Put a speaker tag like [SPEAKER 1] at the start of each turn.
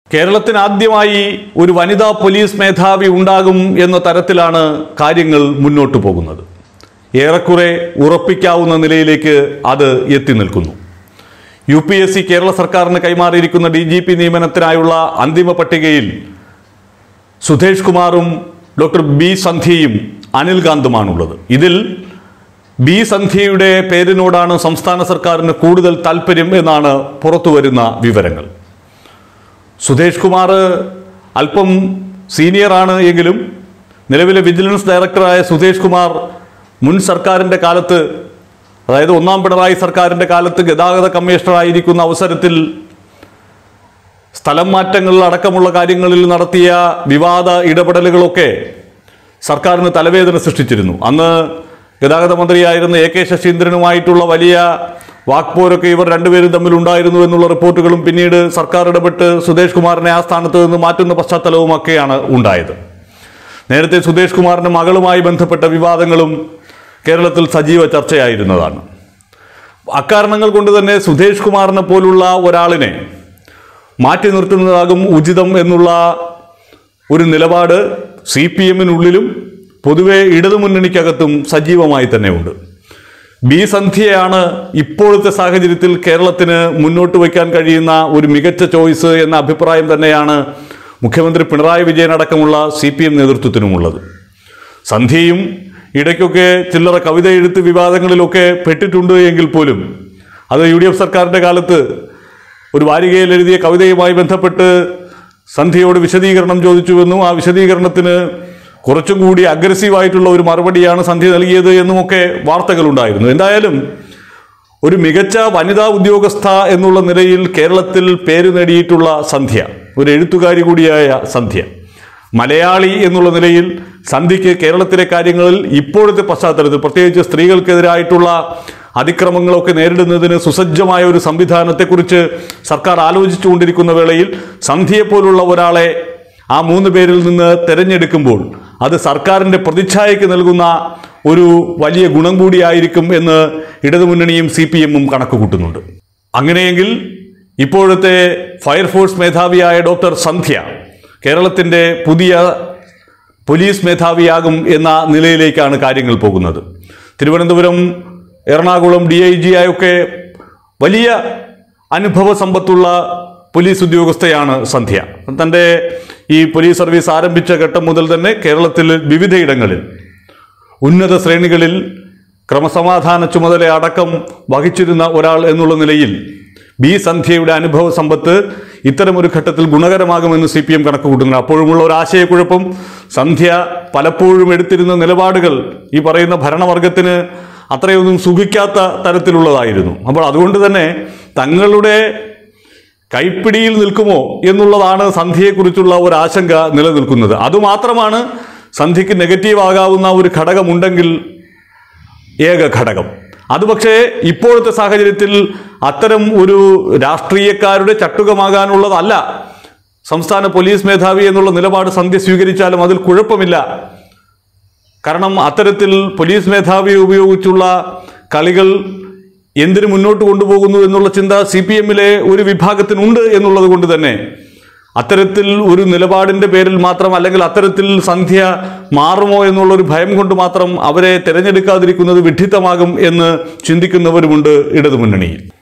[SPEAKER 1] കേരളത്തിന് ആദ്യമായി ഒരു വനിതാ പോലീസ് മേധാവി ഉണ്ടാകും എന്ന തരത്തിലാണ് കാര്യങ്ങൾ മുന്നോട്ട് പോകുന്നത് ഏറെക്കുറെ ഉറപ്പിക്കാവുന്ന നിലയിലേക്ക് അത് എത്തി നിൽക്കുന്നു U P S C Kerala സർക്കാരിന് കൈമാറിയിരിക്കുന്ന ഡി ജി പി നിയമനത്തിനായുള്ള അന്തിമ പട്ടികയിൽ സുധേഷ് കുമാറും ഡോക്ടർ ബി സന്ധ്യയും അനിൽകാന്തുമാണുള്ളത് ഇതിൽ ബി സന്ധ്യയുടെ പേരിനോടാണ് സംസ്ഥാന സർക്കാരിന് കൂടുതൽ താല്പര്യം എന്നാണ് പുറത്തുവരുന്ന വിവരങ്ങൾ സുധേഷ് കുമാർ അല്പം സീനിയറാണ് എങ്കിലും നിലവിലെ വിജിലൻസ് ഡയറക്ടറായ സുധേഷ് കുമാർ മുൻ സർക്കാരിൻ്റെ കാലത്ത് അതായത് ഒന്നാം പിണറായി സർക്കാരിൻ്റെ കാലത്ത് ഗതാഗത കമ്മീഷണറായിരിക്കുന്ന അവസരത്തിൽ സ്ഥലം മാറ്റങ്ങൾ അടക്കമുള്ള കാര്യങ്ങളിൽ നടത്തിയ വിവാദ ഇടപെടലുകളൊക്കെ സർക്കാരിന് തലവേദന സൃഷ്ടിച്ചിരുന്നു അന്ന് ഗതാഗത മന്ത്രിയായിരുന്ന എ കെ ശശീന്ദ്രനുമായിട്ടുള്ള വലിയ വാക്പോരൊക്കെ ഇവർ രണ്ടുപേരും തമ്മിൽ ഉണ്ടായിരുന്നു എന്നുള്ള റിപ്പോർട്ടുകളും പിന്നീട് സർക്കാർ ഇടപെട്ട് സുധേഷ് കുമാറിനെ ആ സ്ഥാനത്ത് നിന്ന് മാറ്റുന്ന പശ്ചാത്തലവുമൊക്കെയാണ് ഉണ്ടായത് നേരത്തെ സുധേഷ് കുമാറിന്റെ മകളുമായി ബന്ധപ്പെട്ട വിവാദങ്ങളും കേരളത്തിൽ സജീവ ചർച്ചയായിരുന്നതാണ് അക്കാരണങ്ങൾ കൊണ്ട് തന്നെ സുധേഷ് കുമാറിനെ പോലുള്ള ഒരാളിനെ മാറ്റി നിർത്തുന്നതാകും ഉചിതം എന്നുള്ള ഒരു നിലപാട് സി പി എമ്മിനുള്ളിലും പൊതുവെ ഇടതുമുന്നണിക്കകത്തും സജീവമായി തന്നെ ഉണ്ട് ബി സന്ധ്യയാണ് ഇപ്പോഴത്തെ സാഹചര്യത്തിൽ കേരളത്തിന് മുന്നോട്ട് വയ്ക്കാൻ കഴിയുന്ന ഒരു മികച്ച ചോയ്സ് എന്ന അഭിപ്രായം തന്നെയാണ് മുഖ്യമന്ത്രി പിണറായി വിജയൻ അടക്കമുള്ള സി പി എം നേതൃത്വത്തിനുമുള്ളത് സന്ധ്യയും ഇടയ്ക്കൊക്കെ ചില്ലറ കവിത എഴുത്ത് വിവാദങ്ങളിലൊക്കെ പെട്ടിട്ടുണ്ട് എങ്കിൽ പോലും അത് യു ഡി എഫ് സർക്കാരിൻ്റെ കാലത്ത് ഒരു വാരികയിൽ എഴുതിയ കവിതയുമായി ബന്ധപ്പെട്ട് സന്ധ്യയോട് വിശദീകരണം ചോദിച്ചുവെന്നും ആ വിശദീകരണത്തിന് കുറച്ചും കൂടി അഗ്രസീവായിട്ടുള്ള ഒരു മറുപടിയാണ് സന്ധ്യ നൽകിയത് എന്നുമൊക്കെ വാർത്തകളുണ്ടായിരുന്നു എന്തായാലും ഒരു മികച്ച വനിതാ ഉദ്യോഗസ്ഥ എന്നുള്ള നിലയിൽ കേരളത്തിൽ പേര് നേടിയിട്ടുള്ള സന്ധ്യ ഒരു എഴുത്തുകാരി കൂടിയായ സന്ധ്യ മലയാളി എന്നുള്ള നിലയിൽ സന്ധ്യയ്ക്ക് കേരളത്തിലെ കാര്യങ്ങളിൽ ഇപ്പോഴത്തെ പശ്ചാത്തലത്തിൽ പ്രത്യേകിച്ച് സ്ത്രീകൾക്കെതിരായിട്ടുള്ള അതിക്രമങ്ങളൊക്കെ നേരിടുന്നതിന് സുസജ്ജമായ ഒരു സംവിധാനത്തെക്കുറിച്ച് സർക്കാർ ആലോചിച്ചുകൊണ്ടിരിക്കുന്ന വേളയിൽ സന്ധ്യയെപ്പോലുള്ള ഒരാളെ ആ മൂന്ന് പേരിൽ നിന്ന് തെരഞ്ഞെടുക്കുമ്പോൾ അത് സർക്കാരിൻ്റെ പ്രതിച്ഛായയ്ക്ക് നൽകുന്ന ഒരു വലിയ ഗുണം കൂടിയായിരിക്കും എന്ന് ഇടതുമുന്നണിയും സി പി എമ്മും കണക്ക് കൂട്ടുന്നുണ്ട് അങ്ങനെയെങ്കിൽ ഇപ്പോഴത്തെ ഫയർഫോഴ്സ് മേധാവിയായ ഡോക്ടർ സന്ധ്യ കേരളത്തിൻ്റെ പുതിയ പോലീസ് മേധാവിയാകും എന്ന നിലയിലേക്കാണ് കാര്യങ്ങൾ പോകുന്നത് Thiruvananthapuram Ernakulam D I G ആയൊക്കെ വലിയ അനുഭവ സമ്പത്തുള്ള പോലീസ് ഉദ്യോഗസ്ഥയാണ് സന്ധ്യ തൻ്റെ ഈ പോലീസ് സർവീസ് ആരംഭിച്ച ഘട്ടം മുതൽ തന്നെ കേരളത്തിൽ വിവിധയിടങ്ങളിൽ ഉന്നത ശ്രേണികളിൽ ക്രമസമാധാന ചുമതല അടക്കം വഹിച്ചിരുന്ന ഒരാൾ എന്നുള്ള നിലയിൽ ബി സന്ധ്യയുടെ അനുഭവ സമ്പത്ത് ഇത്തരമൊരു ഘട്ടത്തിൽ ഗുണകരമാകുമെന്ന് സി പി എം കണക്ക് കൂട്ടുന്നു അപ്പോഴുമുള്ള ഒരു ആശയക്കുഴപ്പം സന്ധ്യ പലപ്പോഴും എടുത്തിരുന്ന നിലപാടുകൾ ഈ പറയുന്ന ഭരണവർഗത്തിന് അത്രയൊന്നും സുഖിക്കാത്ത തരത്തിലുള്ളതായിരുന്നു അപ്പോൾ അതുകൊണ്ട് തന്നെ തങ്ങളുടെ കൈപ്പിടിയിൽ നിൽക്കുമോ എന്നുള്ളതാണ് സന്ധ്യയെക്കുറിച്ചുള്ള ഒരു ആശങ്ക നിലനിൽക്കുന്നത് അതുമാത്രമാണ് സന്ധ്യയ്ക്ക് നെഗറ്റീവ് ആകാവുന്ന ഒരു ഘടകമുണ്ടെങ്കിൽ ഏക ഘടകം അത് പക്ഷേ ഇപ്പോഴത്തെ സാഹചര്യത്തിൽ അത്തരം ഒരു രാഷ്ട്രീയക്കാരുടെ ചട്ടുകമാകാനുള്ളതല്ല സംസ്ഥാന പോലീസ് മേധാവി എന്നുള്ള നിലപാട് സന്ധ്യ സ്വീകരിച്ചാലും അതിൽ കുഴപ്പമില്ല കാരണം അത്തരത്തിൽ പോലീസ് മേധാവിയെ ഉപയോഗിച്ചുള്ള കളികൾ എന്തിനു മുന്നോട്ട് കൊണ്ടുപോകുന്നു എന്നുള്ള ചിന്ത സി പി എമ്മിലെ ഒരു വിഭാഗത്തിനുണ്ട് എന്നുള്ളത് കൊണ്ട് തന്നെ അത്തരത്തിൽ ഒരു നിലപാടിന്റെ പേരിൽ മാത്രം അല്ലെങ്കിൽ അത്തരത്തിൽ സന്ധ്യ മാറുമോ എന്നുള്ള ഒരു ഭയം കൊണ്ട് മാത്രം അവരെ തിരഞ്ഞെടുക്കാതിരിക്കുന്നത് വിഡ്ഢിത്തമാകും എന്ന് ചിന്തിക്കുന്നവരുമുണ്ട് ഇടതുമുന്നണിയിൽ